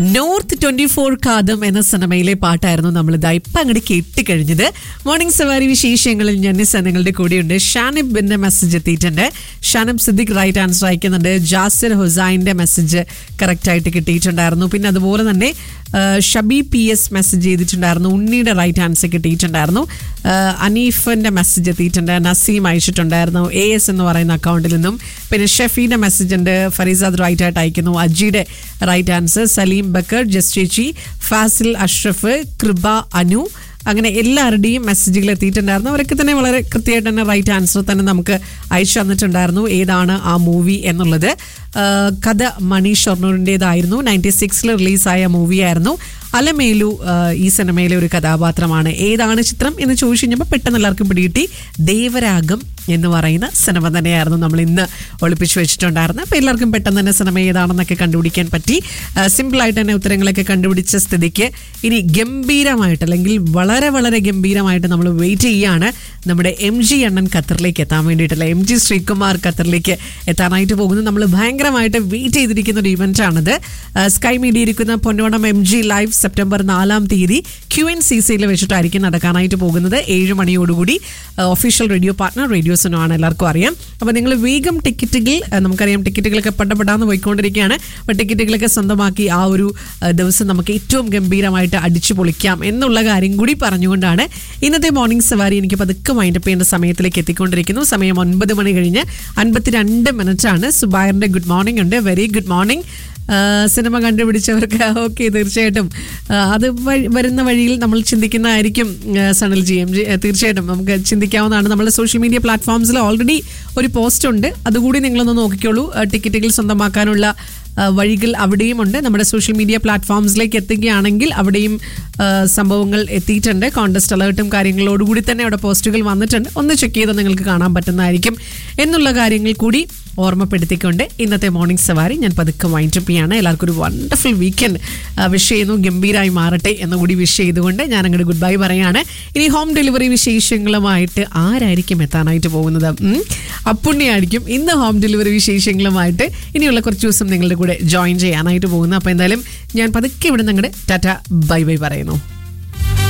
North twenty four കാതം എന്ന സിനിമയിലെ പാട്ടായിരുന്നു നമ്മൾ ഇതാ ഇപ്പൊ അങ്ങോട്ട് കേട്ട് കഴിഞ്ഞത് മോർണിംഗ് സവാരി വിശേഷങ്ങളിൽ ഞന്നിസ നിങ്ങളുടെ കൂടെയുണ്ട് ഷാനിബിന്റെ മെസ്സേജ് എത്തിയിട്ടുണ്ട് ഷാനിബ് സിദ്ദിഖ് റൈറ്റ് ആൻസർ അയക്കുന്നുണ്ട് ജാസിർ ഹുസൈന്റെ മെസ്സേജ് കറക്റ്റ് ആയിട്ട് കിട്ടിയിട്ടുണ്ടായിരുന്നു പിന്നെ അതുപോലെ തന്നെ ആ, ഷബി പി എസ് മെസ്സേജ് ചെയ്തിട്ടുണ്ടായിരുന്നു ഉണ്ണിയുടെ റൈറ്റ് ആൻസർ കിട്ടിയിട്ടുണ്ടായിരുന്നു ആ, അനീഫിന്റെ മെസ്സേജ് എത്തിയിട്ടുണ്ട് നസീം അയച്ചിട്ടുണ്ടായിരുന്നു എ എസ് എന്ന് പറയുന്ന അക്കൗണ്ടിൽ നിന്നും പിന്നെ ഷെഫീന്റെ മെസ്സേജ് ഉണ്ട് ഫരീസാദ് റൈറ്റ് ആയിട്ട് അയക്കുന്നു അജിയുടെ റൈറ്റ് ആൻസർ സലീം ബക്കർ ജസ് ചേച്ചി ഫാസിൽ അഷ്റഫ് കൃപ അനു അങ്ങനെ എല്ലാവരുടെയും മെസ്സേജുകൾ എത്തിയിട്ടുണ്ടായിരുന്നു അവരൊക്കെ തന്നെ വളരെ കൃത്യമായിട്ട് തന്നെ റൈറ്റ് ആൻസർ തന്നെ നമുക്ക് അയച്ചു തന്നിട്ടുണ്ടായിരുന്നു ഏതാണ് ആ മൂവി എന്നുള്ളത് ആ, കഥ മണി ഷൊർണൂരിൻ്റെതായിരുന്നു നയൻറ്റി സിക്സിൽ റിലീസായ മൂവിയായിരുന്നു അലമേലു ആ, ഈ സിനിമയിലെ ഒരു കഥാപാത്രമാണ് ഏതാണ് ചിത്രം എന്ന് ചോദിച്ചു കഴിഞ്ഞപ്പോൾ പെട്ടെന്ന് എല്ലാവർക്കും പിടികിട്ടി ദേവരാഗം എന്ന് പറയുന്ന സിനിമ തന്നെയായിരുന്നു നമ്മൾ ഇന്ന് ഒളിപ്പിച്ചു വെച്ചിട്ടുണ്ടായിരുന്നത് അപ്പോൾ എല്ലാവർക്കും പെട്ടെന്ന് തന്നെ സിനിമ ഏതാണെന്നൊക്കെ കണ്ടുപിടിക്കാൻ പറ്റി സിമ്പിളായിട്ട് തന്നെ ഉത്തരങ്ങളൊക്കെ കണ്ടുപിടിച്ച സ്ഥിതിക്ക് ഇനി ഗംഭീരമായിട്ട് അല്ലെങ്കിൽ വളരെ വളരെ ഗംഭീരമായിട്ട് നമ്മൾ വെയിറ്റ് ചെയ്യാണ് നമ്മുടെ എം ജി അണ്ണൻ ഖത്തറിലേക്ക് എത്താൻ വേണ്ടിയിട്ടല്ല എം ജി ശ്രീകുമാർ ഖത്തറിലേക്ക് എത്താനായിട്ട് പോകുന്നത് നമ്മൾ ഭയങ്കരമായിട്ട് വെയിറ്റ് ചെയ്തിരിക്കുന്ന ഒരു ഇവന്റ് ആണിത് ആ, സ്കൈ മീഡിയ ഇരിക്കുന്ന Ponnonam M G live September നാലാം തീയതി ക്യു എൻ സി സിയിൽ വെച്ചിട്ടായിരിക്കും നടക്കാനായിട്ട് പോകുന്നത് ഏഴ് മണിയോടുകൂടി ഒഫീഷ്യൽ റേഡിയോ പാർട്ട്ണർ റേഡിയോസിനും ആണ് എല്ലാവർക്കും അറിയാം അപ്പോൾ നിങ്ങൾ വേഗം ടിക്കറ്റുകൾ ആ, നമുക്കറിയാം ടിക്കറ്റുകളൊക്കെ പട്ടപ്പെടാന്ന് പോയിക്കൊണ്ടിരിക്കുകയാണ് അപ്പോൾ ടിക്കറ്റുകളൊക്കെ സ്വന്തമാക്കി ആ ഒരു ആ, ദിവസം നമുക്ക് ഏറ്റവും ഗംഭീരമായിട്ട് അടിച്ചു പൊളിക്കാം എന്നുള്ള കാര്യം കൂടി പറഞ്ഞുകൊണ്ടാണ് ഇന്നത്തെ മോർണിംഗ് സവാരി എനിക്ക് പതുക്കെ വൈൻഡപ്പ് ചെയ്യേണ്ട സമയത്തിലേക്ക് എത്തിക്കൊണ്ടിരിക്കുന്നു സമയം ഒൻപത് മണി കഴിഞ്ഞ് അൻപത്തിരണ്ട് മിനിറ്റ് ആണ് സുബായറിന്റെ ഗുഡ് മോർണിംഗ് ഉണ്ട് വെരി ഗുഡ് മോർണിംഗ് സിനിമ കണ്ടുപിടിച്ചവർക്ക് ഓക്കെ തീർച്ചയായിട്ടും ആ, അത് വഴി- വരുന്ന വഴിയിൽ നമ്മൾ ചിന്തിക്കുന്നതായിരിക്കും ആ, സണൽ ജി എം ജി ആ, തീർച്ചയായിട്ടും നമുക്ക് ചിന്തിക്കാവുന്നതാണ് നമ്മുടെ സോഷ്യൽ മീഡിയ പ്ലാറ്റ്ഫോംസിൽ ഓൾറെഡി ഒരു പോസ്റ്റ് ഉണ്ട് അതുകൂടി നിങ്ങളൊന്ന് നോക്കിക്കോളൂ ആ, ടിക്കറ്റുകൾ സ്വന്തമാക്കാനുള്ള ആ, വഴികൾ അവിടെയും ഉണ്ട് നമ്മുടെ സോഷ്യൽ മീഡിയ പ്ലാറ്റ്ഫോംസിലേക്ക് എത്തുകയാണെങ്കിൽ അവിടെയും ആ, സംഭവങ്ങൾ എത്തിയിട്ടുണ്ട് കോൺടെസ്റ്റ് അലേർട്ടും കാര്യങ്ങളോടുകൂടി തന്നെ അവിടെ പോസ്റ്റുകൾ വന്നിട്ടുണ്ട് ഒന്ന് ചെക്ക് ചെയ്ത് നിങ്ങൾക്ക് കാണാൻ പറ്റുന്നതായിരിക്കും എന്നുള്ള കാര്യങ്ങൾ കൂടി ഓർമ്മപ്പെടുത്തിക്കൊണ്ട് ഇന്നത്തെ മോർണിംഗ് സവാരി ഞാൻ പതുക്കെ വൈൻഡപ്പ് ചെയ്യാണ് എല്ലാവർക്കും ഒരു വണ്ടർഫുൾ വീക്കെൻഡ് വിഷ് ചെയ്യുന്നു ഗംഭീരമായി മാറട്ടെ എന്നുകൂടി വിഷ് ചെയ്തുകൊണ്ട് ഞാൻ അങ്ങോട്ട് ഗുഡ് ബൈ പറയാണ് ഇനി ഹോം ഡെലിവറി വിശേഷങ്ങളുമായിട്ട് ആരായിരിക്കും എത്താനായിട്ട് പോകുന്നത് ഉം? അപ്പുണ്ണിയായിരിക്കും ഇന്ന് ഹോം ഡെലിവറി വിശേഷങ്ങളുമായിട്ട് ഇനിയുള്ള കുറച്ച് ദിവസം നിങ്ങളുടെ കൂടെ ജോയിൻ ചെയ്യാനായിട്ട് പോകുന്നു അപ്പോൾ എന്തായാലും ഞാൻ പതുക്കെ ഇവിടെ നിന്ന് അങ്ങോട്ട് ടാറ്റ ബൈ ബൈ പറയുന്നു